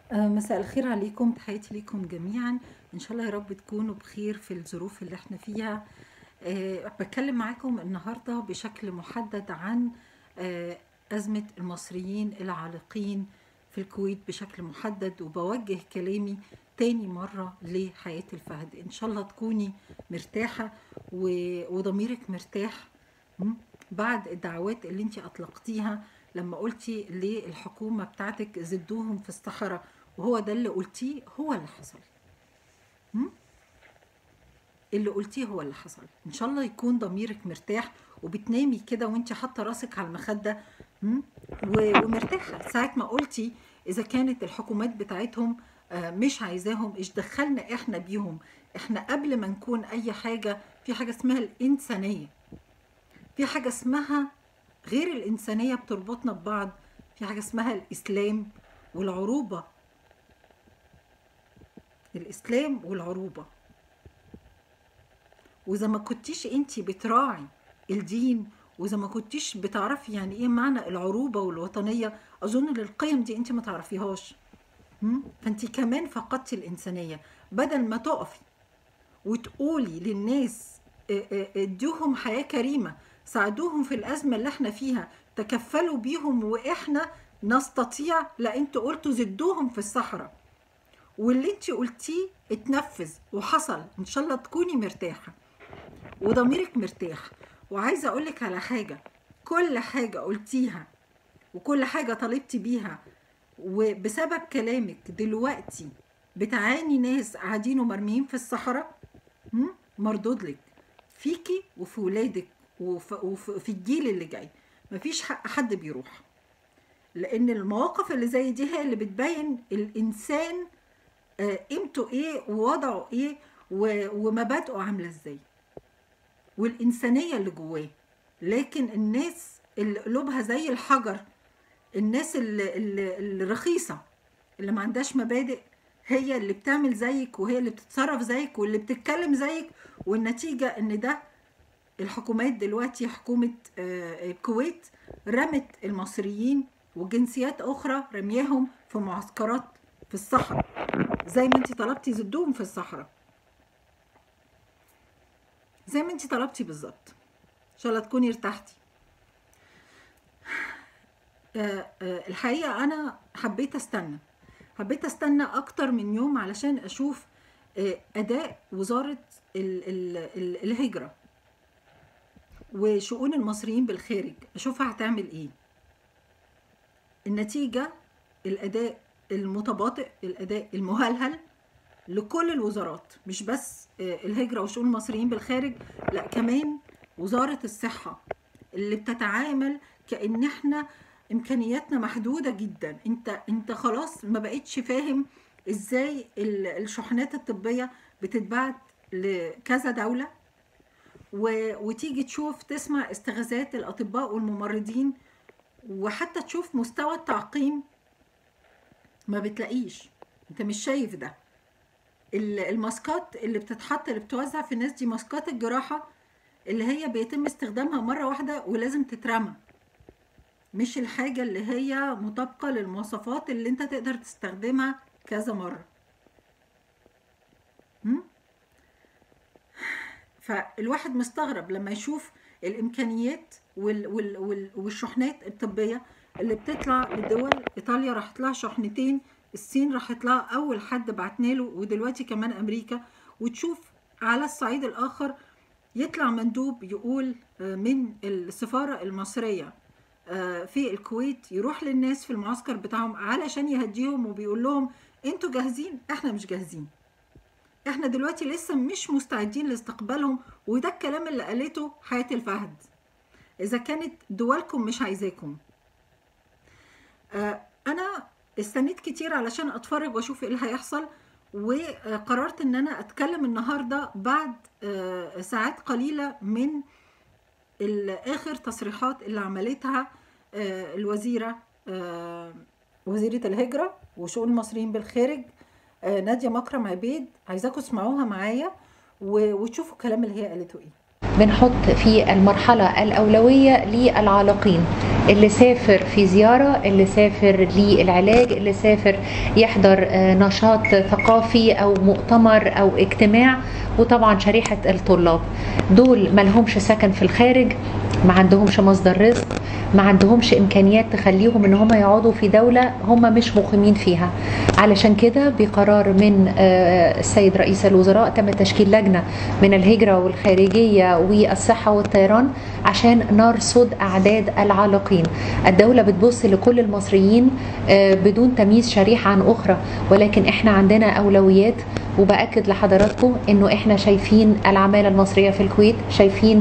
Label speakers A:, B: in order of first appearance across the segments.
A: آه، مساء الخير عليكم تحياتي ليكم جميعا ان شاء الله يا رب تكونوا بخير في الظروف اللي احنا فيها أه بتكلم معاكم النهارده بشكل محدد عن أه أزمة المصريين العالقين في الكويت بشكل محدد وبوجه كلامي تاني مرة لحياة الفهد إن شاء الله تكوني مرتاحة و- وضميرك مرتاح م? بعد الدعوات اللي انت أطلقتيها لما قلتي للحكومة بتاعتك زدوهم في الصحراء وهو ده اللي قلتيه هو اللي حصل م? اللي قلتيه هو اللي حصل ان شاء الله يكون ضميرك مرتاح وبتنامي كده وانت حاطه راسك على المخده م? و- ومرتاحه ساعه ما قلتي اذا كانت الحكومات بتاعتهم آه، مش عايزاهم ايش دخلنا احنا بيهم احنا قبل ما نكون اي حاجه في حاجه اسمها الانسانيه في حاجه اسمها غير الانسانيه بتربطنا ببعض في حاجه اسمها الاسلام والعروبه الاسلام والعروبه واذا ما كنتيش انت بتراعي الدين واذا ما كنتيش بتعرفي يعني ايه معنى العروبه والوطنيه اظن ان القيم دي انت ما تعرفيهاش م? فانت كمان فقدتي الانسانيه بدل ما تقفي وتقولي للناس اه، اه، ادوهم حياه كريمه ساعدوهم في الازمه اللي احنا فيها تكفلوا بيهم واحنا نستطيع لا انتوا قلتوا زدوهم في الصحراء واللي انت قلتيه اتنفذ وحصل ان شاء الله تكوني مرتاحه وضميرك مرتاح وعايزه اقولك على حاجه كل حاجه قلتيها وكل حاجه طالبتي بيها وبسبب كلامك دلوقتي بتعاني ناس قاعدين ومرميين في الصحراء م? مردود لك فيكي وفي ولادك وفي, وفي الجيل اللي جاي مفيش حق حد بيروح لان المواقف اللي زي دي هي اللي بتبين الانسان آه، قيمته ايه ووضعه ايه و- ومبادئه عامله ازاي والإنسانية اللي جواه لكن الناس اللي قلوبها زي الحجر الناس اللي, اللي, اللي رخيصة اللي ما عندهاش مبادئ هي اللي بتعمل زيك وهي اللي بتتصرف زيك واللي بتتكلم زيك والنتيجة ان ده الحكومات دلوقتي حكومة آه، الكويت رمت المصريين وجنسيات أخرى رمياهم في معسكرات في الصحراء زي ما انت طلبتي زدوهم في الصحراء زي ما انت طلبتي بالظبط ان شاء الله تكوني ارتحتي آه، آه، الحقيقة أنا حبيت أستنى حبيت أستنى أكتر من يوم علشان أشوف آه، أداء وزارة ال- ال- ال- الهجرة وشؤون المصريين بالخارج أشوفها هتعمل إيه النتيجة الأداء المتباطئ الأداء المهلهل لكل الوزارات مش بس آه، الهجرة وشؤون المصريين بالخارج لا كمان وزارة الصحة اللي بتتعامل كأن احنا إمكانياتنا محدودة جدا انت انت خلاص ما بقتش فاهم ازاي ال- الشحنات الطبية بتتبعت لكذا دولة و... وتيجي تشوف تسمع استغاثات الأطباء والممرضين وحتى تشوف مستوى التعقيم ما بتلاقيش انت مش شايف ده ال- الماسكات اللي بتتحط اللي بتوزع في الناس دي ماسكات الجراحة اللي هي بيتم استخدامها مرة واحدة ولازم تترمى مش الحاجة اللي هي مطابقة للمواصفات اللي انت تقدر تستخدمها كذا مرة م? فالواحد مستغرب لما يشوف الامكانيات وال وال وال والشحنات الطبيه اللي بتطلع للدول ايطاليا راحت لها شحنتين الصين راحت لها اول حد بعتنا له ودلوقتي كمان امريكا وتشوف على الصعيد الاخر يطلع مندوب يقول آه، من السفاره المصريه آه، في الكويت يروح للناس في المعسكر بتاعهم علشان يهديهم وبيقول لهم انتوا جاهزين احنا مش جاهزين احنا دلوقتي لسه مش مستعدين لاستقبالهم وده الكلام اللي قالته حياة الفهد اذا كانت دولكم مش عايزاكم آه انا استنيت كتير علشان اتفرج واشوف ايه اللي هيحصل وقررت ان انا اتكلم النهارده بعد آه ساعات قليله من ال- اخر تصريحات اللي عملتها آه الوزيره آه وزيره الهجره وشؤون المصريين بالخارج آه، نادية مكرم عبيد عايزاكم تسمعوها معايا و- وتشوفوا الكلام اللي هي قالته ايه
B: بنحط في المرحلة الأولوية للعالقين اللي سافر في زيارة اللي سافر للعلاج اللي سافر يحضر آه، نشاط ثقافي أو مؤتمر أو اجتماع وطبعا شريحة الطلاب دول ملهمش سكن في الخارج ما عندهمش مصدر رزق ما عندهمش امكانيات تخليهم ان هم يقعدوا في دوله هم مش مقيمين فيها علشان كده بقرار من آه، السيد رئيس الوزراء تم تشكيل لجنه من الهجره والخارجيه والصحه والطيران عشان نرصد اعداد العالقين الدوله بتبص لكل المصريين آه، بدون تمييز شريحه عن اخرى ولكن احنا عندنا اولويات وباكد لحضراتكم انه احنا شايفين العماله المصريه في الكويت شايفين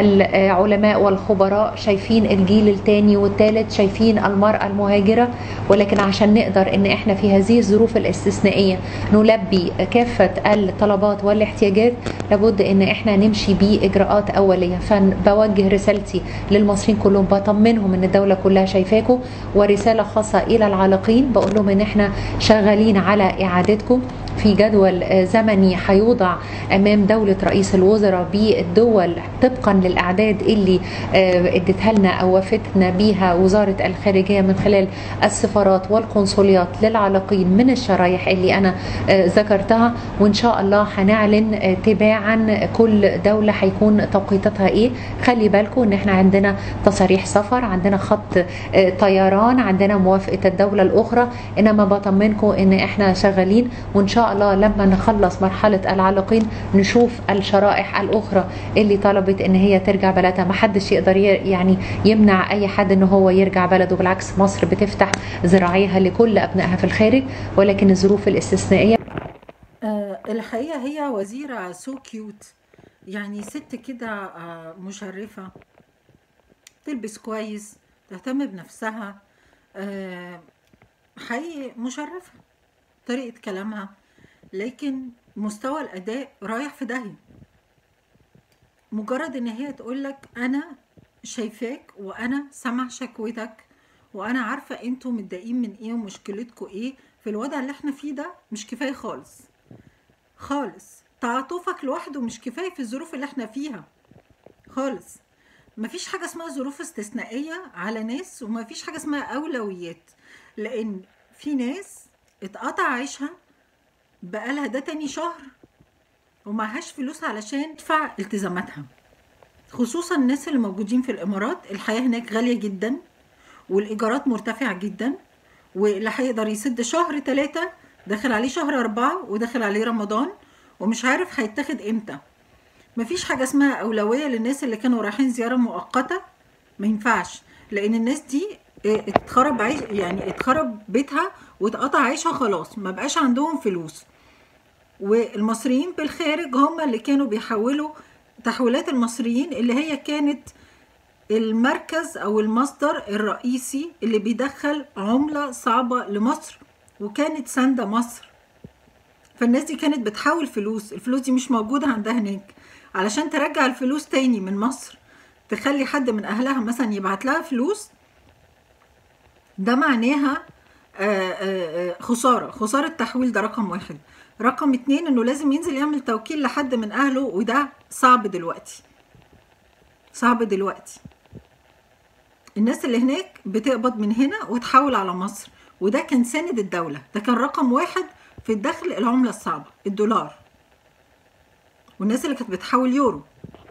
B: العلماء والخبراء شايفين الجيل الثاني والثالث شايفين المراه المهاجره ولكن عشان نقدر ان احنا في هذه الظروف الاستثنائيه نلبي كافه الطلبات والاحتياجات لابد ان احنا نمشي باجراءات اوليه فبوجه رسالتي للمصريين كلهم بطمنهم ان الدوله كلها شايفاكم ورساله خاصه الى العالقين بقول لهم ان احنا شغالين على اعادتكم في جدول آه، زمني هيوضع امام دوله رئيس الوزراء بالدول طبقا للاعداد اللي آه، ادتها لنا او وفتنا بيها وزاره الخارجيه من خلال السفارات والقنصليات للعالقين من الشرايح اللي انا آه، ذكرتها وان شاء الله هنعلن آه، تباعا كل دوله هيكون توقيتاتها ايه خلي بالكم ان احنا عندنا تصاريح سفر عندنا خط آه، طيران عندنا موافقه الدوله الاخرى انما بطمنكم ان احنا شغالين وان شاء الله لما نخلص مرحله العالقين نشوف الشرائح الاخرى اللي طلبت ان هي ترجع بلدها ما حدش يقدر ي- يعني يمنع اي حد ان هو يرجع بلده بالعكس مصر بتفتح ذراعيها لكل ابنائها في الخارج ولكن الظروف الاستثنائيه
A: آه، الحقيقة هي وزيرة سو كيوت يعني ست كده آه، مشرفة تلبس كويس تهتم بنفسها آه، حقيقي مشرفة طريقة كلامها لكن مستوى الأداء رايح في داهية مجرد ان هي تقولك انا شايفاك وانا سامع شكوتك وانا عارفة انتوا متضايقين من ايه ومشكلتكوا ايه في الوضع اللي احنا فيه ده مش كفاية خالص خالص تعاطفك لوحده مش كفاية في الظروف اللي احنا فيها خالص مفيش حاجة اسمها ظروف استثنائية على ناس ومفيش حاجة اسمها أولويات لأن في ناس اتقطع عيشها بقالها ده تاني شهر ومعهاش فلوس علشان تدفع التزاماتها خصوصا الناس اللي موجودين في الإمارات الحياة هناك غالية جدا والإيجارات مرتفعة جدا واللي هيقدر يسد شهر ثلاثة داخل عليه شهر أربعة وداخل عليه رمضان ومش عارف هيتاخد امتى مفيش حاجة اسمها أولوية للناس اللي كانوا رايحين زيارة مؤقتة ما ينفعش لأن الناس دي اه، اتخرب عيش يعني اتخرب بيتها واتقطع عيشها خلاص ما بقاش عندهم فلوس والمصريين بالخارج هم اللي كانوا بيحولوا تحويلات المصريين اللي هي كانت المركز او المصدر الرئيسي اللي بيدخل عملة صعبة لمصر وكانت ساندة مصر فالناس دي كانت بتحول فلوس الفلوس دي مش موجودة عندها هناك علشان ترجع الفلوس تاني من مصر تخلي حد من اهلها مثلا يبعت لها فلوس ده معناها آه، آه، آه، خسارة خسارة تحويل ده رقم واحد رقم اتنين انه لازم ينزل يعمل توكيل لحد من اهله وده صعب دلوقتي صعب دلوقتي الناس اللي هناك بتقبض من هنا وتحول على مصر وده كان ساند الدولة ده كان رقم واحد في الدخل العملة الصعبة الدولار والناس اللي كانت بتحول يورو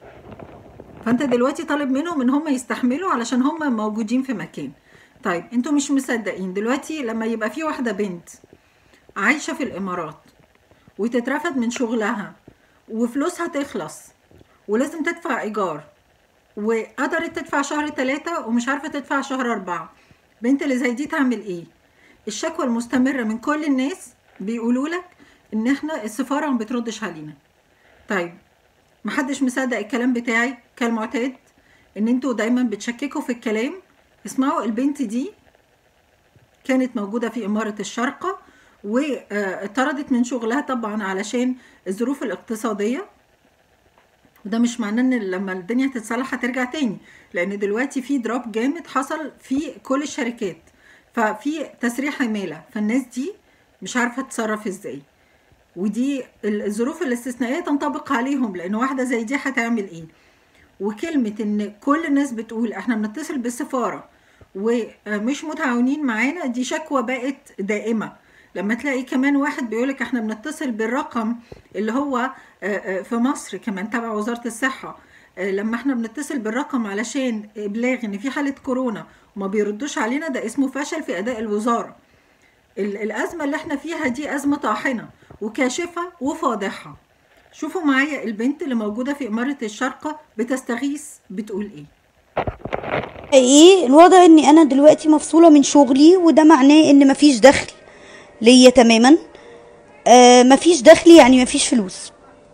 A: فانت دلوقتي طالب منهم ان هم يستحملوا علشان هم موجودين في مكان طيب انتوا مش مصدقين دلوقتي لما يبقى في واحدة بنت عايشة في الامارات وتترفد من شغلها وفلوسها تخلص ولازم تدفع ايجار وقدرت تدفع شهر ثلاثة ومش عارفة تدفع شهر أربعة بنت اللي زي دي تعمل ايه الشكوى المستمرة من كل الناس بيقولوا لك ان احنا السفارة ما بتردش علينا طيب محدش مصدق الكلام بتاعي كالمعتاد ان انتوا دايما بتشككوا في الكلام اسمعوا البنت دي كانت موجودة في إمارة الشارقة واتطردت من شغلها طبعا علشان الظروف الاقتصادية وده مش معناه ان لما الدنيا تتصلح هترجع تاني لان دلوقتي في دروب جامد حصل في كل الشركات ففي تسريح عمالة فالناس دي مش عارفة تتصرف ازاي ودي الظروف الاستثنائية تنطبق عليهم لان واحدة زي دي هتعمل ايه وكلمة ان كل الناس بتقول احنا بنتصل بالسفارة ومش متعاونين معانا دي شكوى بقت دائمة لما تلاقي كمان واحد بيقولك احنا بنتصل بالرقم اللي هو آه، آه، في مصر كمان تبع وزارة الصحة آه، لما احنا بنتصل بالرقم علشان ابلاغ ان في حالة كورونا وما بيردوش علينا ده اسمه فشل في اداء الوزارة ال- الازمة اللي احنا فيها دي ازمة طاحنة وكاشفة وفاضحة شوفوا معايا البنت اللي موجودة في إمارة الشارقة بتستغيث بتقول إيه
C: ايه الوضع اني انا دلوقتي مفصولة من شغلي وده معناه ان مفيش دخل ليا تماما آه مفيش دخل يعني مفيش فلوس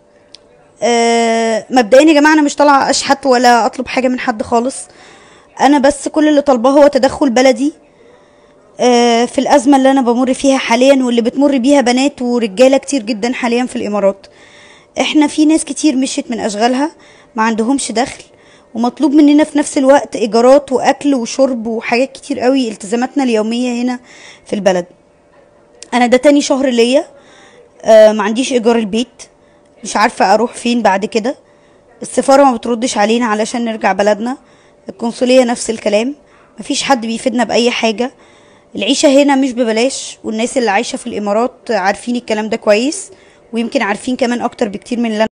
C: آه مبدئيا يا جماعة انا مش طالعة اشحت ولا اطلب حاجة من حد خالص انا بس كل اللي طالباه هو تدخل بلدي آه في الازمة اللي انا بمر فيها حاليا واللي بتمر بيها بنات ورجالة كتير جدا حاليا في الامارات احنا في ناس كتير مشيت من اشغالها ما عندهمش دخل ومطلوب مننا في نفس الوقت ايجارات واكل وشرب وحاجات كتير قوي التزاماتنا اليوميه هنا في البلد انا ده تاني شهر ليا آه ما عنديش ايجار البيت مش عارفه اروح فين بعد كده السفاره ما بتردش علينا علشان نرجع بلدنا القنصليه نفس الكلام مفيش حد بيفيدنا باي حاجه العيشه هنا مش ببلاش والناس اللي عايشه في الامارات عارفين الكلام ده كويس ويمكن عارفين كمان اكتر بكتير من اللي أنا